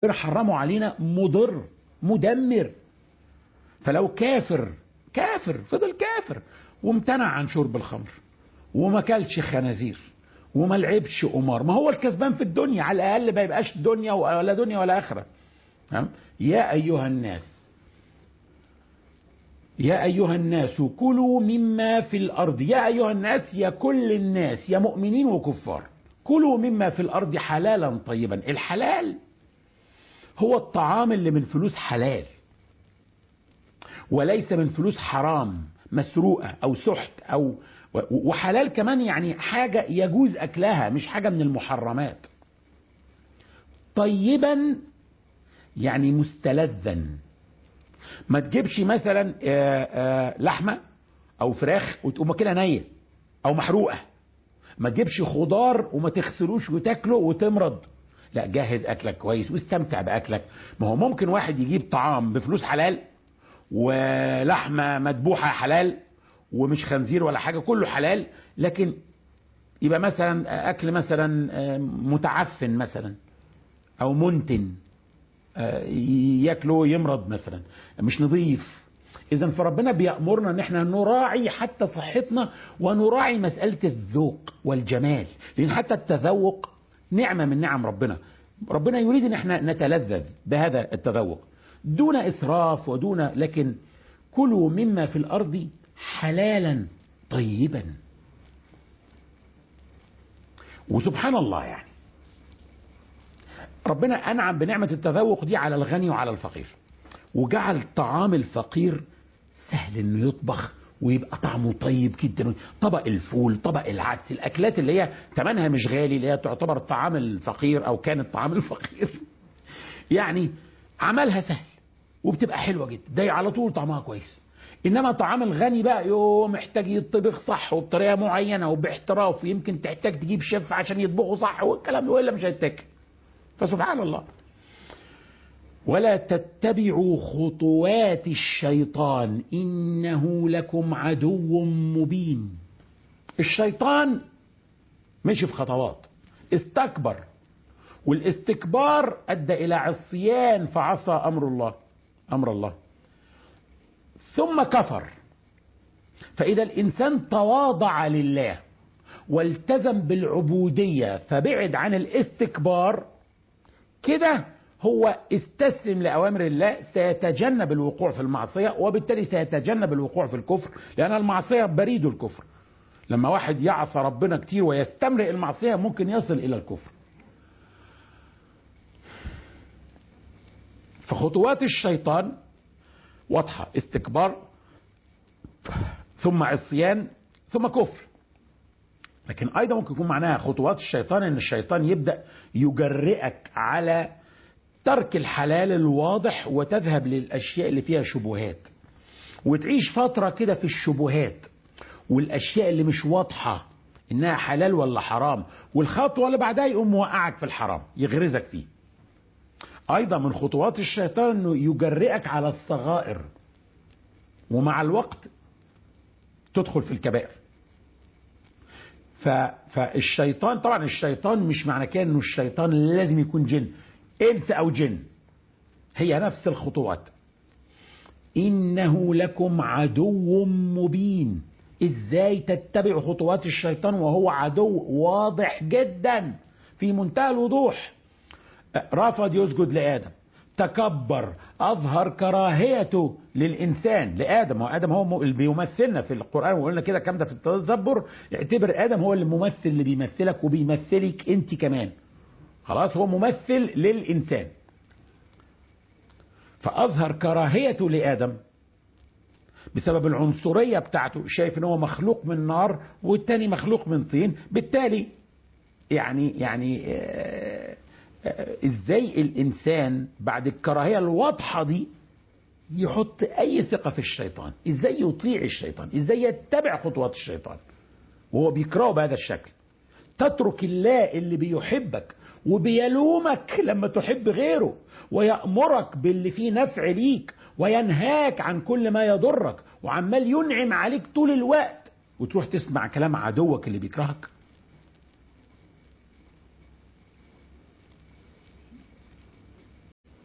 حرموا علينا مضر مدمر فلو كافر كافر فضل كافر وامتنع عن شرب الخمر وما كلش خنازير وما لعبش قمار ما هو الكسبان في الدنيا على الاقل ما يبقاش دنيا ولا دنيا ولا اخره يا ايها الناس يا أيها الناس كلوا مما في الأرض يا أيها الناس يا كل الناس يا مؤمنين وكفار كلوا مما في الأرض حلالا طيبا الحلال هو الطعام اللي من فلوس حلال وليس من فلوس حرام مسروقة أو سحت أو وحلال كمان يعني حاجة يجوز أكلها مش حاجة من المحرمات طيبا يعني مستلذا ما تجيبش مثلا آآ آآ لحمه او فراخ وتقوم كده نيه او محروقه ما تجيبش خضار وما تغسلوش وتاكله وتمرض لا جهز اكلك كويس واستمتع باكلك ما هو ممكن واحد يجيب طعام بفلوس حلال ولحمه مذبوحه حلال ومش خنزير ولا حاجه كله حلال لكن يبقى مثلا اكل مثلا متعفن مثلا او منتن ياكله يمرض مثلا مش نظيف اذا فربنا بيامرنا ان احنا نراعي حتى صحتنا ونراعي مساله الذوق والجمال لان حتى التذوق نعمه من نعم ربنا ربنا يريد ان احنا نتلذذ بهذا التذوق دون اسراف ودون لكن كلوا مما في الارض حلالا طيبا وسبحان الله يعني ربنا أنعم بنعمة التذوق دي على الغني وعلى الفقير وجعل طعام الفقير سهل انه يطبخ ويبقى طعمه طيب جدا طبق الفول طبق العدس الاكلات اللي هي ثمنها مش غالي اللي هي تعتبر طعام الفقير او كانت طعام الفقير يعني عملها سهل وبتبقى حلوه جدا ده على طول طعمها كويس انما طعام الغني بقى يو محتاج يطبخ صح وبطريقه معينه وباحتراف ويمكن تحتاج تجيب شيف عشان يطبخه صح والكلام ده والا مش هيتاكل فسبحان الله ولا تتبعوا خطوات الشيطان انه لكم عدو مبين الشيطان مشي في خطوات استكبر والاستكبار ادى الى عصيان فعصى امر الله امر الله ثم كفر فاذا الانسان تواضع لله والتزم بالعبوديه فبعد عن الاستكبار كده هو استسلم لأوامر الله سيتجنب الوقوع في المعصية وبالتالي سيتجنب الوقوع في الكفر لأن المعصية بريد الكفر لما واحد يعصى ربنا كتير ويستمرئ المعصية ممكن يصل إلى الكفر فخطوات الشيطان واضحة استكبار ثم عصيان ثم كفر لكن ايضا ممكن يكون معناها خطوات الشيطان ان الشيطان يبدا يجرئك على ترك الحلال الواضح وتذهب للاشياء اللي فيها شبهات وتعيش فتره كده في الشبهات والاشياء اللي مش واضحه انها حلال ولا حرام والخطوه اللي بعدها يقوم موقعك في الحرام يغرزك فيه ايضا من خطوات الشيطان انه يجرئك على الصغائر ومع الوقت تدخل في الكبائر فالشيطان طبعا الشيطان مش معنى كده انه الشيطان لازم يكون جن انس او جن هي نفس الخطوات انه لكم عدو مبين ازاي تتبع خطوات الشيطان وهو عدو واضح جدا في منتهى الوضوح رفض يسجد لادم تكبر اظهر كراهيته للانسان لادم وادم هو اللي بيمثلنا في القران وقلنا كده الكلام ده في التدبر اعتبر ادم هو الممثل اللي بيمثلك وبيمثلك انت كمان خلاص هو ممثل للانسان فاظهر كراهيته لادم بسبب العنصريه بتاعته شايف ان هو مخلوق من نار والتاني مخلوق من طين بالتالي يعني يعني آه ازاي الانسان بعد الكراهيه الواضحه دي يحط اي ثقه في الشيطان ازاي يطيع الشيطان ازاي يتبع خطوات الشيطان وهو بيكرهه بهذا الشكل تترك الله اللي بيحبك وبيلومك لما تحب غيره ويأمرك باللي فيه نفع ليك وينهاك عن كل ما يضرك وعمال ينعم عليك طول الوقت وتروح تسمع كلام عدوك اللي بيكرهك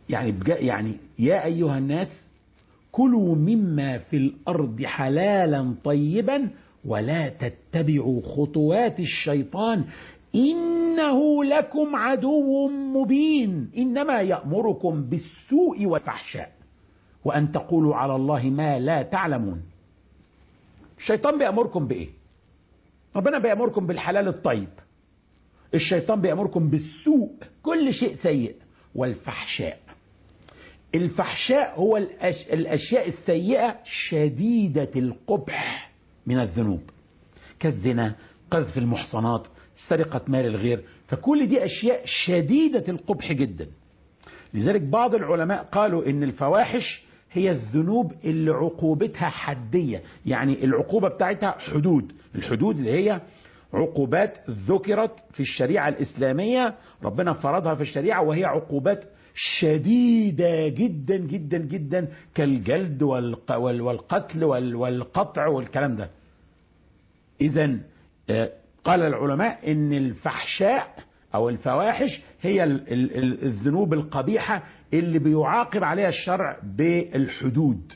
يعني بجا يعني يا أيها الناس كلوا مما في الأرض حلالا طيبا ولا تتبعوا خطوات الشيطان إنه لكم عدو مبين إنما يأمركم بالسوء والفحشاء وأن تقولوا على الله ما لا تعلمون الشيطان بيأمركم بإيه ربنا بيأمركم بالحلال الطيب الشيطان بيأمركم بالسوء كل شيء سيء والفحشاء الفحشاء هو الأش... الأشياء السيئة شديدة القبح من الذنوب كالزنا قذف المحصنات سرقة مال الغير فكل دي أشياء شديدة القبح جدا لذلك بعض العلماء قالوا إن الفواحش هي الذنوب اللي عقوبتها حدية يعني العقوبة بتاعتها حدود الحدود اللي هي عقوبات ذكرت في الشريعة الإسلامية ربنا فرضها في الشريعة وهي عقوبات شديدة جدا جدا جدا كالجلد والقتل والقطع والكلام ده إذا قال العلماء إن الفحشاء أو الفواحش هي الذنوب القبيحة اللي بيعاقب عليها الشرع بالحدود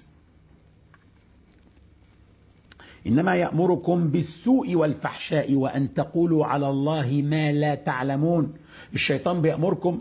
إنما يأمركم بالسوء والفحشاء وأن تقولوا على الله ما لا تعلمون الشيطان بيأمركم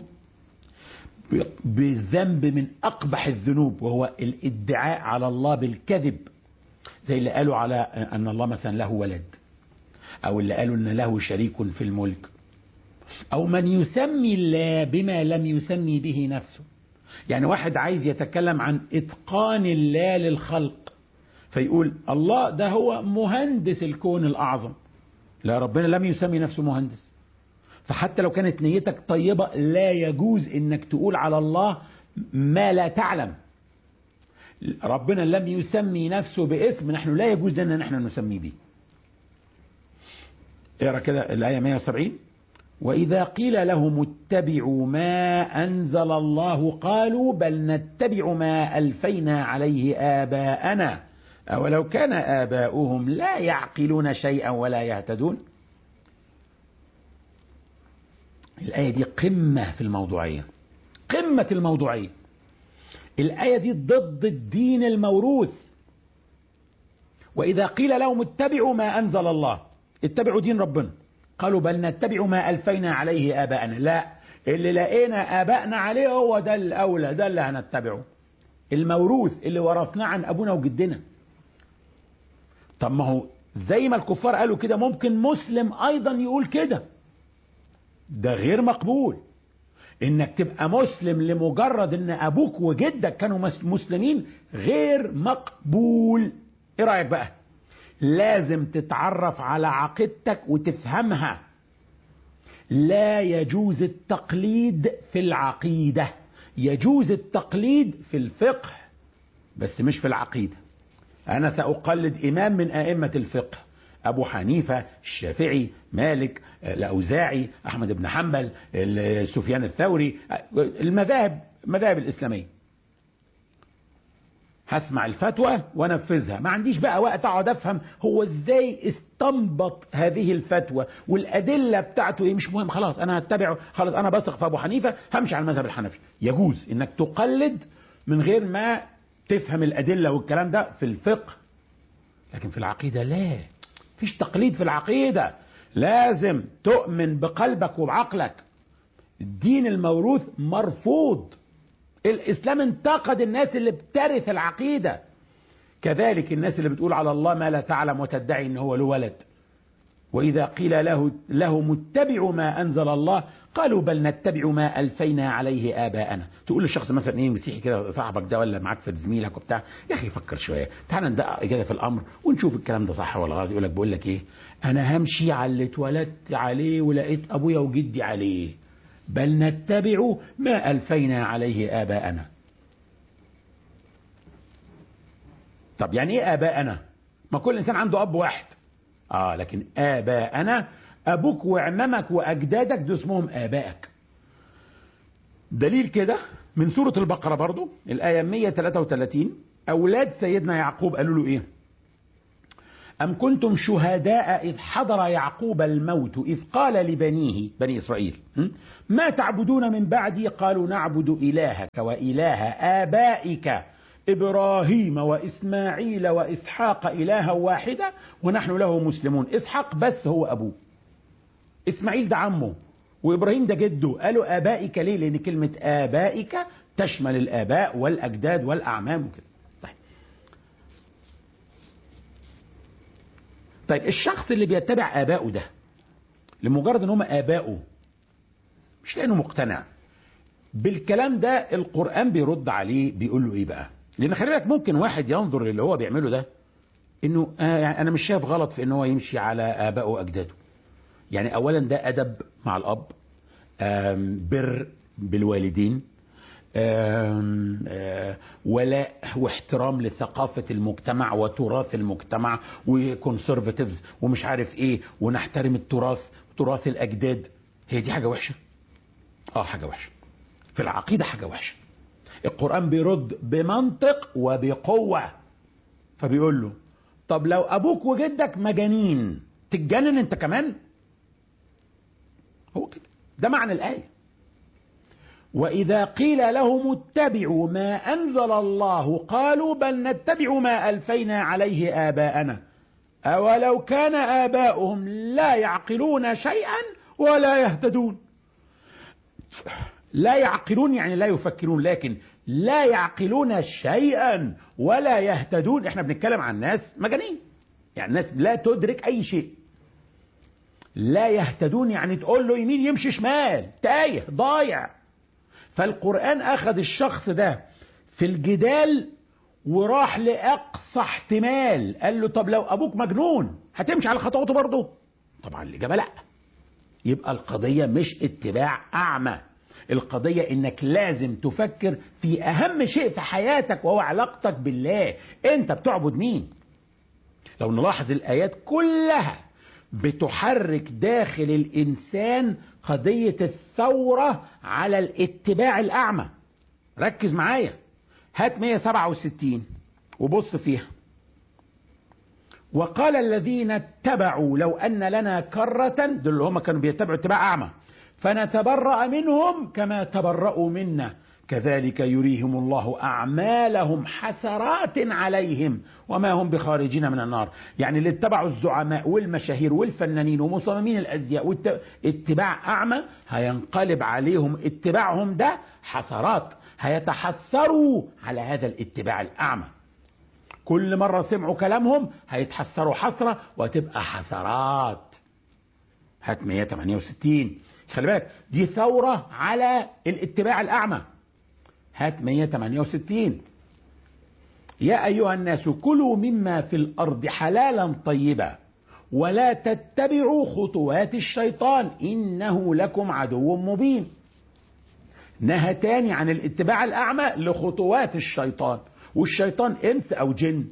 بذنب من أقبح الذنوب وهو الادعاء على الله بالكذب زي اللي قالوا على أن الله مثلا له ولد أو اللي قالوا أن له شريك في الملك أو من يسمي الله بما لم يسمي به نفسه يعني واحد عايز يتكلم عن إتقان الله للخلق فيقول الله ده هو مهندس الكون الأعظم لا ربنا لم يسمي نفسه مهندس فحتى لو كانت نيتك طيبة لا يجوز انك تقول على الله ما لا تعلم ربنا لم يسمي نفسه باسم نحن لا يجوز لنا نحن نسمي به اقرا كده الآية 170 وإذا قيل لهم اتبعوا ما أنزل الله قالوا بل نتبع ما ألفينا عليه آباءنا أولو كان آباؤهم لا يعقلون شيئا ولا يهتدون الآية دي قمة في الموضوعية قمة الموضوعية الآية دي ضد الدين الموروث وإذا قيل لهم اتبعوا ما أنزل الله اتبعوا دين ربنا قالوا بل نتبع ما ألفينا عليه آباءنا لا اللي لقينا آباءنا عليه هو ده الأولى ده اللي هنتبعه الموروث اللي ورثناه عن أبونا وجدنا طب ما هو زي ما الكفار قالوا كده ممكن مسلم أيضا يقول كده ده غير مقبول انك تبقى مسلم لمجرد ان ابوك وجدك كانوا مسلمين غير مقبول ايه رايك بقى لازم تتعرف على عقيدتك وتفهمها لا يجوز التقليد في العقيده يجوز التقليد في الفقه بس مش في العقيده انا ساقلد امام من ائمه الفقه أبو حنيفة الشافعي مالك الأوزاعي أحمد بن حنبل سفيان الثوري المذاهب المذاهب الإسلامية هسمع الفتوى وانفذها ما عنديش بقى وقت اقعد افهم هو ازاي استنبط هذه الفتوى والادله بتاعته ايه مش مهم خلاص انا هتبعه خلاص انا بثق في ابو حنيفه همشي على المذهب الحنفي يجوز انك تقلد من غير ما تفهم الادله والكلام ده في الفقه لكن في العقيده لا فيش تقليد في العقيدة لازم تؤمن بقلبك وبعقلك الدين الموروث مرفوض الإسلام انتقد الناس اللي بترث العقيدة كذلك الناس اللي بتقول على الله ما لا تعلم وتدعي ان هو له ولد وإذا قيل له لهم اتبعوا ما أنزل الله قالوا بل نتبع ما ألفينا عليه آباءنا تقول للشخص مثلا إيه مسيحي كده صاحبك ده ولا معاك في زميلك وبتاع يا أخي فكر شوية تعال ندقق كده في الأمر ونشوف الكلام ده صح ولا غلط يقول لك بقول لك إيه أنا همشي على اللي اتولدت عليه ولقيت أبويا وجدي عليه بل نتبع ما ألفينا عليه آباءنا طب يعني إيه آباءنا ما كل إنسان عنده أب واحد آه لكن آباءنا أبوك وعمامك وأجدادك دول اسمهم آبائك دليل كده من سورة البقرة برضو الآية 133 أولاد سيدنا يعقوب قالوا له إيه أم كنتم شهداء إذ حضر يعقوب الموت إذ قال لبنيه بني إسرائيل م? ما تعبدون من بعدي قالوا نعبد إلهك وإله آبائك إبراهيم وإسماعيل وإسحاق إلها واحدة ونحن له مسلمون إسحاق بس هو أبوه إسماعيل ده عمه وإبراهيم ده جده قالوا آبائك ليه لأن كلمة آبائك تشمل الآباء والأجداد والأعمام وكده طيب طيب الشخص اللي بيتبع آبائه ده لمجرد ان هم آبائه مش لأنه مقتنع بالكلام ده القرآن بيرد عليه بيقول له إيه بقى لأن خلي بالك ممكن واحد ينظر للي هو بيعمله ده إنه آه يعني أنا مش شايف غلط في إن هو يمشي على آبائه وأجداده يعني أولا ده أدب مع الأب بر بالوالدين ولاء واحترام لثقافة المجتمع وتراث المجتمع وكونسرفاتيفز ومش عارف ايه ونحترم التراث تراث الأجداد هي دي حاجة وحشة اه حاجة وحشة في العقيدة حاجة وحشة القرآن بيرد بمنطق وبقوة فبيقول له طب لو أبوك وجدك مجانين تتجنن انت كمان هو كده ده معنى الآية وإذا قيل لهم اتبعوا ما أنزل الله قالوا بل نتبع ما ألفينا عليه آباءنا أولو كان آباؤهم لا يعقلون شيئا ولا يهتدون لا يعقلون يعني لا يفكرون لكن لا يعقلون شيئا ولا يهتدون احنا بنتكلم عن ناس مجانين يعني ناس لا تدرك أي شيء لا يهتدون يعني تقول له يمين يمشي شمال تايه ضايع فالقرآن أخذ الشخص ده في الجدال وراح لأقصى احتمال قال له طب لو أبوك مجنون هتمشي على خطواته برضه طبعا الإجابة لا يبقى القضية مش اتباع أعمى القضية انك لازم تفكر في اهم شيء في حياتك وهو علاقتك بالله انت بتعبد مين لو نلاحظ الايات كلها بتحرك داخل الانسان قضية الثورة على الاتباع الاعمى ركز معايا هات 167 وبص فيها وقال الذين اتبعوا لو ان لنا كرة دول اللي هم كانوا بيتبعوا اتباع اعمى فنتبرأ منهم كما تبرأوا منا كذلك يريهم الله أعمالهم حسرات عليهم وما هم بخارجين من النار يعني اللي اتبعوا الزعماء والمشاهير والفنانين ومصممين الأزياء اتباع أعمى هينقلب عليهم اتباعهم ده حسرات هيتحسروا على هذا الاتباع الأعمى كل مرة سمعوا كلامهم هيتحسروا حسرة وتبقى حسرات هات 168 خلي بالك دي ثورة على الاتباع الأعمى هات 168 يا أيها الناس كلوا مما في الأرض حلالا طيبا ولا تتبعوا خطوات الشيطان إنه لكم عدو مبين نهى تاني عن الاتباع الأعمى لخطوات الشيطان والشيطان إنس أو جن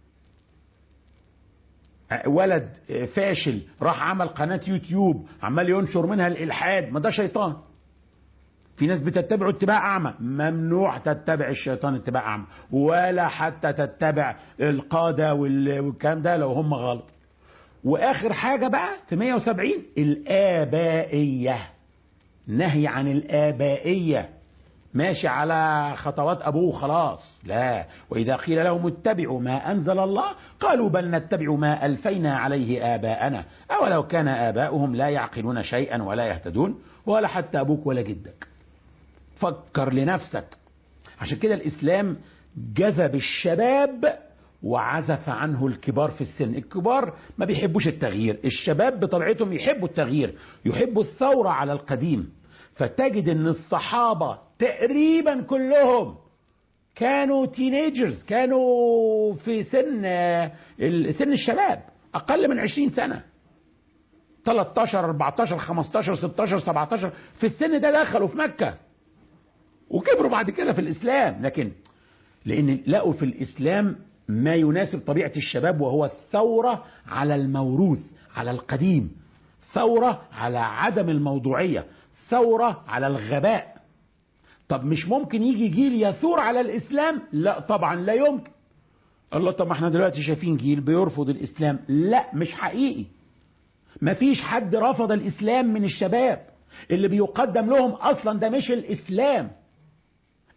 ولد فاشل راح عمل قناة يوتيوب عمال ينشر منها الإلحاد ما ده شيطان في ناس بتتبعه اتباع أعمى ممنوع تتبع الشيطان اتباع أعمى ولا حتى تتبع القادة والكلام ده لو هم غلط وآخر حاجة بقى في 170 الآبائية نهي عن الآبائية ماشي على خطوات أبوه خلاص لا وإذا قيل لهم اتبعوا ما أنزل الله قالوا بل نتبع ما ألفينا عليه آباءنا أولو كان آباؤهم لا يعقلون شيئا ولا يهتدون ولا حتى أبوك ولا جدك فكر لنفسك عشان كده الإسلام جذب الشباب وعزف عنه الكبار في السن الكبار ما بيحبوش التغيير الشباب بطبيعتهم يحبوا التغيير يحبوا الثورة على القديم فتجد ان الصحابة تقريبا كلهم كانوا تينيجرز كانوا في سن سن الشباب اقل من 20 سنة 13 14 15 16 17 في السن ده دخلوا في مكة وكبروا بعد كده في الاسلام لكن لان لقوا في الاسلام ما يناسب طبيعة الشباب وهو الثورة على الموروث على القديم ثورة على عدم الموضوعية ثورة على الغباء طب مش ممكن يجي جيل يثور على الإسلام لا طبعا لا يمكن الله طب ما احنا دلوقتي شايفين جيل بيرفض الاسلام لا مش حقيقي مفيش حد رفض الاسلام من الشباب اللي بيقدم لهم اصلا ده مش الاسلام